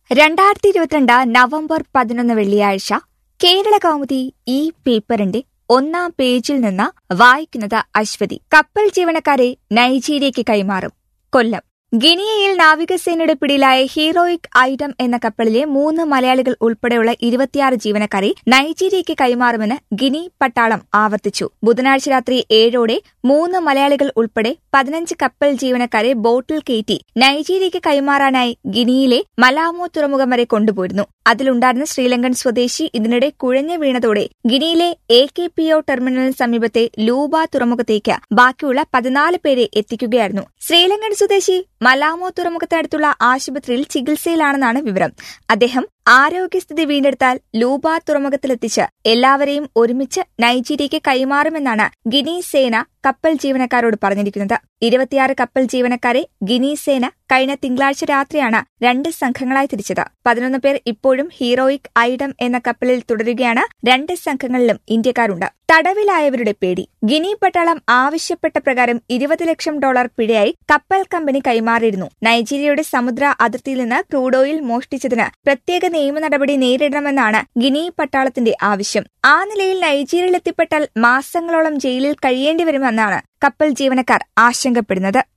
രണ്ടായിരത്തി ഇരുപത്തിരണ്ട് നവംബർ പതിനൊന്ന് വെള്ളിയാഴ്ച കേരള കൗമുദി ഈ പേപ്പറിന്റെ ഒന്നാം പേജിൽ നിന്ന് വായിക്കുന്നത് അശ്വതി കപ്പൽ ജീവനക്കാരെ നൈജീരിയയ്ക്ക് കൈമാറും കൊല്ലം ഗിനിയയിൽ നാവികസേനയുടെ പിടിയിലായ ഹീറോയിക് ഐറ്റം എന്ന കപ്പലിലെ മൂന്ന് മലയാളികൾ ഉൾപ്പെടെയുള്ള ഇരുപത്തിയാറ് ജീവനക്കാരെ നൈജീരിയയ്ക്ക് കൈമാറുമെന്ന് ഗിനി പട്ടാളം ആവർത്തിച്ചു ബുധനാഴ്ച രാത്രി ഏഴോടെ മൂന്ന് മലയാളികൾ ഉൾപ്പെടെ പതിനഞ്ച് കപ്പൽ ജീവനക്കാരെ ബോട്ടിൽ കയറ്റി നൈജീരിയയ്ക്ക് കൈമാറാനായി ഗിനിയിലെ മലാമോ തുറമുഖം വരെ കൊണ്ടുപോയിരുന്നു അതിലുണ്ടായിരുന്ന ശ്രീലങ്കൻ സ്വദേശി ഇതിനിടെ കുഴഞ്ഞു വീണതോടെ ഗിനിയിലെ എ കെ പി ഒ ടെർമിനലിന് സമീപത്തെ ലൂബ തുറമുഖത്തേക്ക് ബാക്കിയുള്ള പതിനാല് പേരെ എത്തിക്കുകയായിരുന്നു ശ്രീലങ്കൻ സ്വദേശി മലാമോ തുറമുഖത്തടുത്തുള്ള ആശുപത്രിയിൽ ചികിത്സയിലാണെന്നാണ് വിവരം അദ്ദേഹം ആരോഗ്യസ്ഥിതി വീണ്ടെടുത്താൽ ലൂബ തുറമുഖത്തിലെത്തിച്ച് എല്ലാവരെയും ഒരുമിച്ച് നൈജീരിയയ്ക്ക് കൈമാറുമെന്നാണ് ഗിനി സേന കപ്പൽ ജീവനക്കാരോട് പറഞ്ഞിരിക്കുന്നത് ഇരുപത്തിയാറ് കപ്പൽ ജീവനക്കാരെ ഗിനി സേന കഴിഞ്ഞ തിങ്കളാഴ്ച രാത്രിയാണ് രണ്ട് സംഘങ്ങളായി തിരിച്ചത് പതിനൊന്ന് പേർ ഇപ്പോഴും ഹീറോയിക് ഐഡം എന്ന കപ്പലിൽ തുടരുകയാണ് രണ്ട് സംഘങ്ങളിലും ഇന്ത്യക്കാരുണ്ട് തടവിലായവരുടെ പേടി ഗിനി പട്ടാളം ആവശ്യപ്പെട്ട പ്രകാരം ഇരുപത് ലക്ഷം ഡോളർ പിഴയായി കപ്പൽ കമ്പനി കൈമാറിയിരുന്നു നൈജീരിയയുടെ സമുദ്ര അതിർത്തിയിൽ നിന്ന് ക്രൂഡ് ഓയിൽ മോഷ്ടിച്ചതിന് പ്രത്യേക നിയമ നടപടി നേരിടണമെന്നാണ് ഗിനി പട്ടാളത്തിന്റെ ആവശ്യം ആ നിലയിൽ നൈജീരിയയിൽ എത്തിപ്പെട്ടാൽ മാസങ്ങളോളം ജയിലിൽ കഴിയേണ്ടി വരുമെന്നാണ് കപ്പൽ ജീവനക്കാർ ആശങ്കപ്പെടുന്നത്